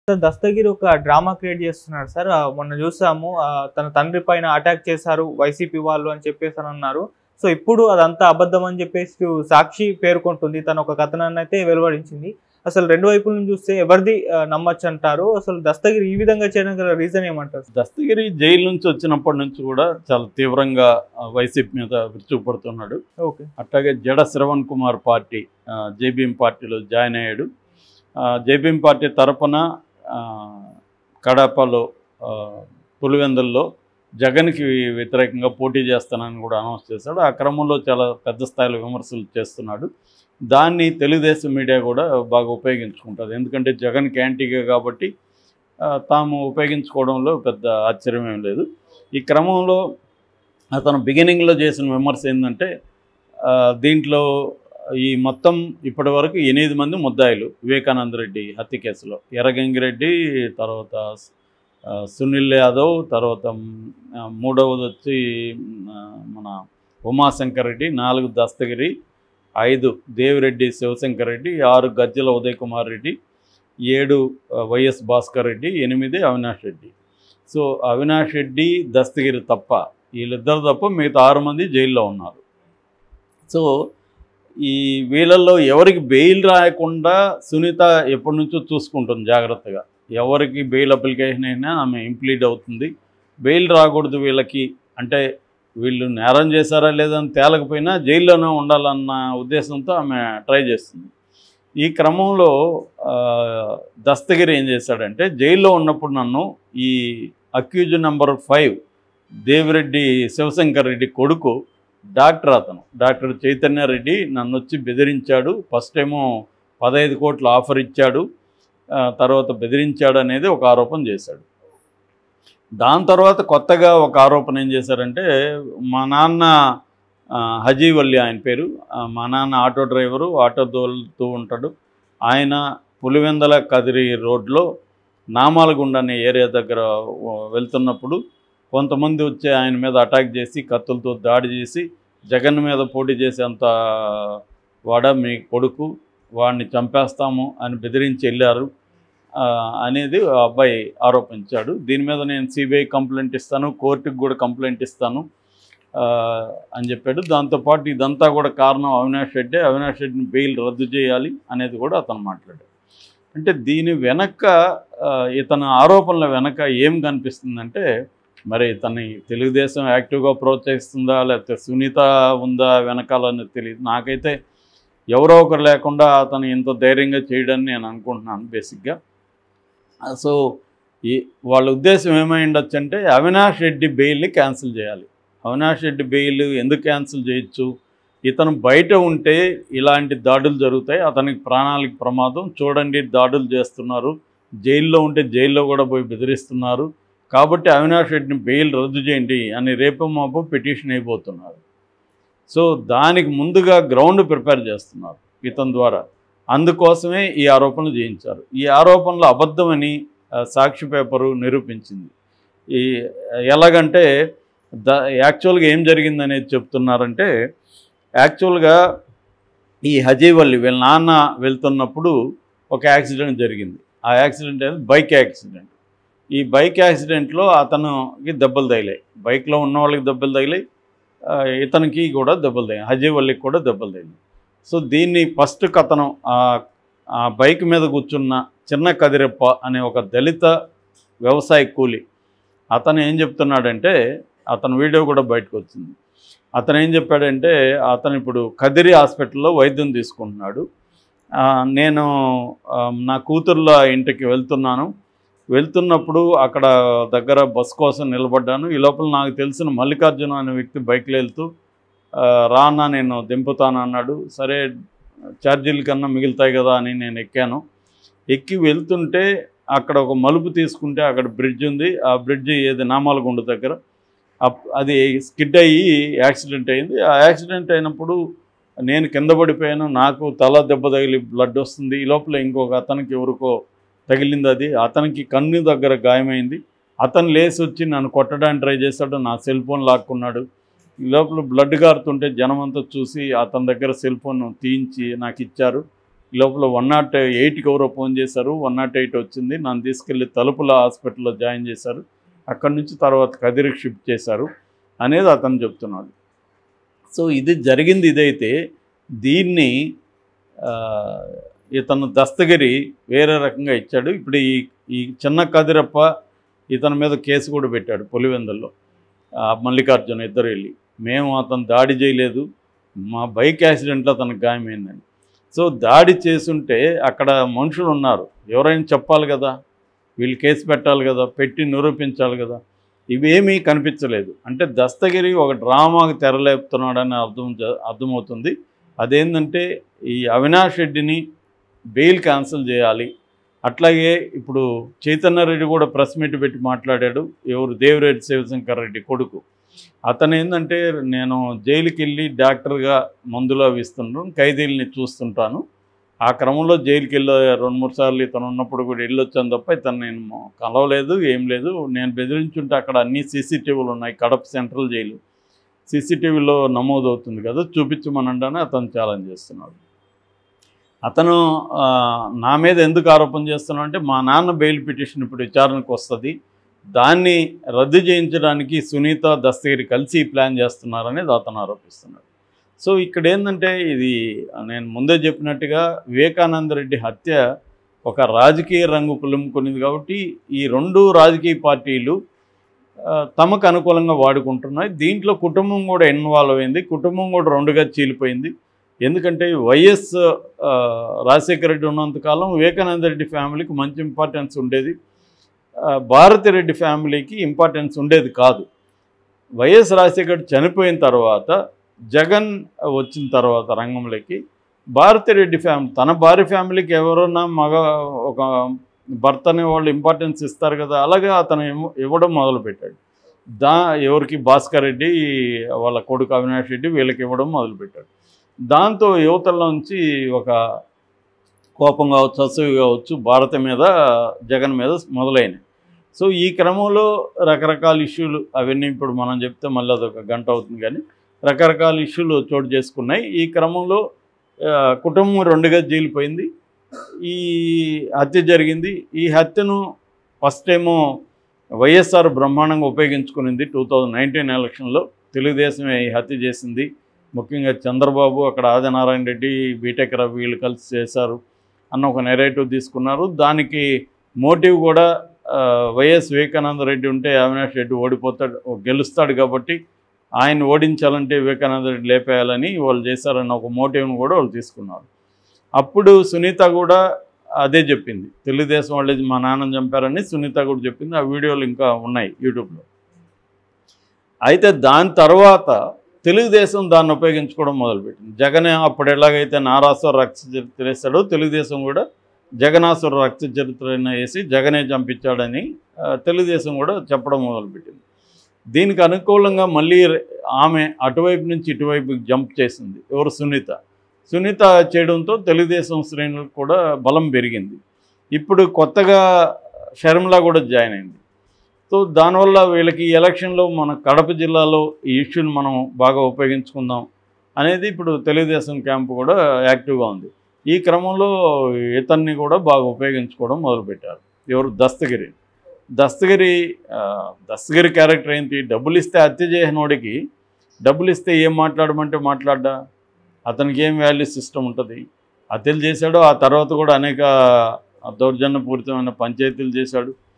sir Dastagiri ఒక drama create చేస్తున్నాడు sir ఆ, మొన్న చూసాము ఆ, తన తండ్రి పైన అటాక్ చేశారు వైసీపీ వాళ్ళు అని చెప్పేసి అని అన్నారు సో ఇప్పుడు అదంతా అబద్ధం అని చెప్పేసి సాక్షి పేర్కొంటుంది తన ఒక కథనాన్ని అయితే వెలువడించింది అసలు రెండు వైపుల నుంచి చూస్తే ఎవరిది ఆ, నమ్మొచ్చు అంటారు అసలు దస్తగిరి ఈ విధంగా చేయడానికి గల రీజన్ ఏమంటారు దస్తగిరి జైలు నుంచి వచ్చినప్పటి నుంచి కూడా చాలా తీవ్రంగా ఆ, వైసీపీ మీద విరుచుకుపడుతున్నాడు ఓకే అట్లాగే జడ శ్రవణ్ కుమార్ పార్టీ జేబీఎం పార్టీలో జాయిన్ అయ్యాడు జేబీఎం పార్టీ తరపున ఆ, కడపలో ఆ, పులివెందుల్లో జగన్కి వ్యతిరేకంగా పోటీ చేస్తానని కూడా అనౌన్స్ చేశాడు ఆ క్రమంలో చాలా పెద్ద స్థాయిలో విమర్శలు చేస్తున్నాడు దాన్ని తెలుగుదేశం మీడియా కూడా బాగా ఉపయోగించుకుంటుంది ఎందుకంటే జగన్కి యాంటీగా కాబట్టి ఆ, తాము ఉపయోగించుకోవడంలో పెద్ద ఆశ్చర్యం ఏం లేదు ఈ క్రమంలో అతను బిగినింగ్లో చేసిన విమర్శ ఏంటంటే ఆ, దీంట్లో ఈ మొత్తం ఇప్పటి వరకు ఎనిమిది మంది ముద్దాయిలు వివేకానంద రెడ్డి హత్య కేసులో ఎర్రగంగిరెడ్డి తర్వాత ఆ, సునీల్ యాదవ్ తర్వాత మ్, ఆ, మూడవది వచ్చి మ్, ఆ, మన ఉమాశంకర్ రెడ్డి నాలుగు దస్తగిరి ఐదు దేవిరెడ్డి శివశంకర్ రెడ్డి ఆరు గజ్జల ఉదయ్ కుమార్ రెడ్డి ఏడు ఆ, వైఎస్ భాస్కర్ రెడ్డి ఎనిమిది అవినాష్ రెడ్డి సో అవినాష్ రెడ్డి దస్తగిరి తప్ప వీళ్ళిద్దరు తప్ప మిగతా ఆరు మంది జైల్లో ఉన్నారు సో ఈ వీళ్ళల్లో ఎవరికి బెయిల్ రాయకుండా సునీత ఎప్పటి నుంచో చూసుకుంటుంది జాగ్రత్తగా ఎవరికి బెయిల్ అప్లికేషన్ అయినా ఆమె ఇంప్లీడ్ అవుతుంది బెయిల్ రాకూడదు వీళ్ళకి అంటే వీళ్ళు నేరం చేశారా లేదని తేలకపోయినా జైల్లోనే ఉండాలన్న ఉద్దేశంతో ఆమె ట్రై చేస్తుంది ఈ క్రమంలో ఆ, దస్తగిరి ఏం చేశాడంటే జైల్లో ఉన్నప్పుడు నన్ను ఈ accused number five Devireddy Shivashankar Reddy కొడుకు డాక్టర్ అతను డాక్టర్ చైతన్య రెడ్డి నన్ను వచ్చి బెదిరించాడు ఫస్ట్ ఏమో పదహైదు కోట్ల ఆఫర్ ఇచ్చాడు ఆ, తర్వాత బెదిరించాడు అనేది ఒక ఆరోపణ చేశాడు దాని తర్వాత కొత్తగా ఒక ఆరోపణ ఏం చేశారంటే మా నాన్న ఆ, హజీవల్లి ఆయన పేరు ఆ, మా నాన్న ఆటో డ్రైవరు ఆటో తోలుతూ ఉంటాడు ఆయన పులివెందల కదిరి రోడ్లో నామాలగుండ అనే ఏరియా దగ్గర ఆ, వెళ్తున్నప్పుడు కొంతమంది వచ్చి ఆయన మీద అటాక్ చేసి కత్తులతో దాడి చేసి జగన్ మీద పోటీ చేసేంత వాడ మీ కొడుకు వాడిని చంపేస్తాము అని బెదిరించి వెళ్ళారు ఆ, అనేది ఆ అబ్బాయి ఆరోపించాడు దీని మీద నేను సిబిఐ కంప్లైంట్ ఇస్తాను కోర్టుకు కూడా కంప్లైంట్ ఇస్తాను ఆ, అని చెప్పాడు దాంతోపాటు ఇదంతా కూడా కారణం అవినాష్ రెడ్డి అవినాష్ రెడ్డిని బెయిల్ రద్దు చేయాలి అనేది కూడా అతను మాట్లాడాడు అంటే దీని వెనక ఆ, ఇతని ఆరోపణల వెనక ఏం కనిపిస్తుందంటే మరి తన తెలుగుదేశం యాక్టివ్గా ప్రోత్సహిస్తుందా లేకపోతే సునీత ఉందా వెనకాలని తెలియదు నాకైతే ఎవరో ఒకరు లేకుండా అతను ఇంత ధైర్యంగా చేయడని నేను అనుకుంటున్నాను బేసిక్గా సో ఈ వాళ్ళ ఉద్దేశం ఏమై ఉండొచ్చు అంటే అవినాష్ రెడ్డి బెయిల్ని క్యాన్సిల్ చేయాలి అవినాష్ రెడ్డి బెయిల్ ఎందుకు క్యాన్సిల్ చేయొచ్చు ఇతను బయట ఉంటే ఇలాంటి దాడులు జరుగుతాయి అతనికి ప్రాణాలకు ప్రమాదం చూడండి దాడులు చేస్తున్నారు జైల్లో ఉంటే జైల్లో కూడా పోయి బెదిరిస్తున్నారు కాబట్టి అవినాష్ రెడ్డిని బెయిల్ రద్దు చేయండి అని రేపు మాపు పిటిషన్ అయిపోతున్నారు సో దానికి ముందుగా గ్రౌండ్ ప్రిపేర్ చేస్తున్నారు ఇతని ద్వారా అందుకోసమే ఈ ఆరోపణలు చేయించారు ఈ ఆరోపణలు అబద్ధమని ఆ, సాక్షి పేపరు నిరూపించింది ఈ ఎలాగంటే ద యాక్చువల్గా ఏం జరిగిందనేది చెప్తున్నారంటే యాక్చువల్గా ఈ హజీవల్లి వీళ్ళ నాన్న వెళ్తున్నప్పుడు ఒక యాక్సిడెంట్ జరిగింది ఆ యాక్సిడెంట్ అనేది బైక్ యాక్సిడెంట్ ఈ బైక్ యాక్సిడెంట్లో అతనుకి దెబ్బలు తగిలాయి బైక్లో ఉన్న వాళ్ళకి దెబ్బలు తగిలాయి ఆ, ఇతనికి కూడా దెబ్బలు తగిలాయి హజీవల్లికి కూడా దెబ్బలు తగిలాయి సో దీన్ని ఫస్ట్ కథనం ఆ- ఆ బైక్ మీద కూర్చున్న చిన్న కదిరెప్ప అనే ఒక దళిత వ్యవసాయ కూలి అతను ఏం చెప్తున్నాడంటే అతని వీడియో కూడా బయటకు వచ్చింది అతను ఏం చెప్పాడంటే అతను ఇప్పుడు కదిరి హాస్పిటల్లో వైద్యం తీసుకుంటున్నాడు ఆ, నేను ఆ, నా కూతుర్ల ఇంటికి వెళ్తున్నాను వెళ్తున్నప్పుడు అక్కడ దగ్గర బస్ కోసం నిలబడ్డాను ఈ లోపల నాకు తెలిసిన మల్లికార్జున అనే వ్యక్తి బైక్లో వెళ్తూ ఆ, రా అన్న నేను దింపుతాను అన్నాడు సరే ఛార్జీల కన్నా మిగులుతాయి కదా అని నేను ఎక్కాను ఎక్కి వెళ్తుంటే అక్కడ ఒక మలుపు తీసుకుంటే అక్కడ బ్రిడ్జ్ ఉంది ఆ బ్రిడ్జ్ ఏది నామాలగుండ దగ్గర అప్- అది స్కిడ్ అయ్యి యాక్సిడెంట్ అయింది ఆ యాక్సిడెంట్ అయినప్పుడు నేను కింద పడిపోయాను నాకు తల దెబ్బ తగిలి బ్లడ్ వస్తుంది ఈ లోపల ఇంకొక అతనికి ఎవరికో తగిలింది అది అతనికి కన్ను దగ్గర గాయమైంది అతను లేచి వచ్చి నన్ను కొట్టడానికి ట్రై చేశాడు నా సెల్ ఫోన్ లాక్కున్నాడు ఈ లోపల బ్లడ్ కారుతుంటే జనం అంతా చూసి అతని దగ్గర సెల్ ఫోన్ తీయించి నాకు ఇచ్చారు ఈ లోపల వన్ నాట్ ఎయిట్కి ఎవరో ఫోన్ చేశారు వన్ నాట్ ఎయిట్ వచ్చింది నన్ను తీసుకెళ్ళి తలుపుల హాస్పిటల్లో జాయిన్ చేశారు అక్కడి నుంచి తర్వాత కదిరికి షిఫ్ట్ చేశారు అనేది అతను చెప్తున్నాడు సో ఇది జరిగింది ఇదైతే దీన్ని ఆ, ఇతను దస్తగిరి వేరే రకంగా ఇచ్చాడు ఇప్పుడు ఈ ఈ చిన్న కదిరప్ప ఇతని మీద కేసు కూడా పెట్టాడు పులివెందుల్లో ఆ, మల్లికార్జున ఇద్దరు వెళ్ళి మేము అతను దాడి చేయలేదు మా బైక్ యాక్సిడెంట్లో అతనికి గాయమైందని సో దాడి చేసుంటే అక్కడ మనుషులు ఉన్నారు ఎవరైనా చెప్పాలి కదా వీళ్ళు కేసు పెట్టాలి కదా పెట్టి నిరూపించాలి కదా ఇవేమీ కనిపించలేదు అంటే దస్తగిరి ఒక డ్రామాకి తెరలేపుతున్నాడని అర్థం జ- అర్థమవుతుంది అదేంటంటే ఈ అవినాష్ రెడ్డిని బెయిల్ క్యాన్సిల్ చేయాలి అట్లాగే ఇప్పుడు చైతన్య రెడ్డి కూడా ప్రెస్ మీట్ పెట్టి మాట్లాడాడు ఎవరు దేవిరెడ్డి శివశంకర్ రెడ్డి కొడుకు అతను ఏంటంటే నేను జైలుకి వెళ్ళి డాక్టర్గా మందులు అవి ఇస్తుంటాను ఖైదీల్ని చూస్తుంటాను ఆ క్రమంలో జైలుకి వెళ్ళి రెండు మూడు సార్లు ఇతను ఉన్నప్పుడు కూడా వెళ్ళొచ్చాను తప్ప ఇతను నేను కలవలేదు ఏం లేదు నేను బెదిరించుంటే అక్కడ అన్ని సీసీటీవీలు ఉన్నాయి కడప సెంట్రల్ జైలు సీసీటీవీలో నమోదు అవుతుంది కదా చూపించమనండి అతను ఛాలెంజ్ చేస్తున్నాడు అతను ఆ, నా మీద ఎందుకు ఆరోపణ చేస్తున్నాడు అంటే మా నాన్న బెయిల్ పిటిషన్ ఇప్పుడు విచారణకు వస్తుంది దాన్ని రద్దు చేయించడానికి సునీత దస్తగిరి కలిసి ప్లాన్ చేస్తున్నారనేది అతను ఆరోపిస్తున్నాడు సో ఇక్కడ ఏంటంటే ఇది నేను ముందే చెప్పినట్టుగా వివేకానంద రెడ్డి హత్య ఒక రాజకీయ రంగు పులుముకునింది కాబట్టి ఈ రెండు రాజకీయ పార్టీలు ఆ, తమకు అనుకూలంగా వాడుకుంటున్నాయి దీంట్లో కుటుంబం కూడా ఇన్వాల్వ్ అయింది కుటుంబం కూడా రెండుగా చీలిపోయింది ఎందుకంటే వైఎస్ ఆ, రాజశేఖర రెడ్డి ఉన్నంతకాలం వివేకానంద రెడ్డి ఫ్యామిలీకి మంచి ఇంపార్టెన్స్ ఉండేది ఆ, భారతిరెడ్డి ఫ్యామిలీకి ఇంపార్టెన్స్ ఉండేది కాదు వైఎస్ రాజశేఖర్ రెడ్డి చనిపోయిన తర్వాత జగన్ వచ్చిన తర్వాత రంగంలోకి భారతిరెడ్డి ఫ్యామిలీ తన భార్య ఫ్యామిలీకి ఎవరన్నా మగ ఒక భర్త అనే వాళ్ళు ఇంపార్టెన్స్ ఇస్తారు కదా అలాగే అతను ఇవ్వ- ఇవ్వడం మొదలుపెట్టాడు దా ఎవరికి భాస్కర్ రెడ్డి వాళ్ళ కొడుకు అవినాష్ రెడ్డి వీళ్ళకి ఇవ్వడం మొదలుపెట్టాడు దాంతో యువతల నుంచి ఒక కోపం కావచ్చు అసూయ కావచ్చు భారత మీద జగన్ మీద మొదలైనవి సో ఈ క్రమంలో రకరకాల ఇష్యూలు అవన్నీ ఇప్పుడు మనం చెప్తే మళ్ళీ అదొక గంట అవుతుంది కానీ రకరకాల ఇష్యూలు చోటు చేసుకున్నాయి ఈ క్రమంలో ఆ, కుటుంబం రెండుగా జీలిపోయింది ఈ హత్య జరిగింది ఈ హత్యను ఫస్ట్ ఏమో వైఎస్ఆర్ బ్రహ్మాండంగా ఉపయోగించుకునింది టూ థౌజండ్ నైన్టీన్ ఎలక్షన్లో తెలుగుదేశమే ఈ హత్య చేసింది ముఖ్యంగా చంద్రబాబు అక్కడ ఆదినారాయణ రెడ్డి బీటెక్ రవి వీళ్ళు కలిసి చేశారు అన్న ఒక నెరేటివ్ తీసుకున్నారు దానికి మోటివ్ కూడా ఆ, వైఎస్ వివేకానంద రెడ్డి ఉంటే అవినాష్ రెడ్డి ఓడిపోతాడు గెలుస్తాడు కాబట్టి ఆయన ఓడించాలంటే వివేకానంద రెడ్డి లేపేయాలని వాళ్ళు చేశారన్న ఒక మోటివ్ను కూడా వాళ్ళు తీసుకున్నారు అప్పుడు సునీత కూడా అదే చెప్పింది తెలుగుదేశం వాళ్ళే మా నాన్న చంపారని సునీత కూడా చెప్పింది ఆ వీడియోలు ఇంకా ఉన్నాయి యూట్యూబ్లో అయితే దాని తర్వాత తెలుగుదేశం దాన్ని ఉపయోగించుకోవడం మొదలుపెట్టింది జగన్ అప్పుడు ఎలాగైతే నారాసుర రక్త చరిత్ర వేశాడో తెలుగుదేశం కూడా జగనాసుర రక్త చరిత్ర వేసి జగనే చంపించాడని ఆ, తెలుగుదేశం కూడా చెప్పడం మొదలుపెట్టింది దీనికి అనుకూలంగా మళ్ళీ ఆమె అటువైపు నుంచి ఇటువైపు జంప్ చేసింది ఎవరు సునీత సునీత చేయడంతో తెలుగుదేశం శ్రేణులకు కూడా బలం పెరిగింది ఇప్పుడు కొత్తగా షర్మిల కూడా జాయిన్ అయింది సో దానివల్ల వీళ్ళకి ఈ ఎలక్షన్లో మన కడప జిల్లాలో ఈ ఇష్యూని మనం బాగా ఉపయోగించుకుందాం అనేది ఇప్పుడు తెలుగుదేశం క్యాంపు కూడా యాక్టివ్గా ఉంది ఈ క్రమంలో ఇతన్ని కూడా బాగా ఉపయోగించుకోవడం మొదలుపెట్టారు ఎవరు దస్తగిరి దస్తగిరి ఆ, దస్తగిరి క్యారెక్టర్ ఏంటి డబ్బులు ఇస్తే హత్య చేసినోడికి డబ్బులు ఇస్తే ఏం మాట్లాడమంటే మాట్లాడ్డా అతనికి ఏం వాల్యూ సిస్టమ్ ఉంటుంది హత్యలు చేశాడు ఆ తర్వాత కూడా అనేక దౌర్జన్యపూరితమైన పంచాయతీలు చేశాడు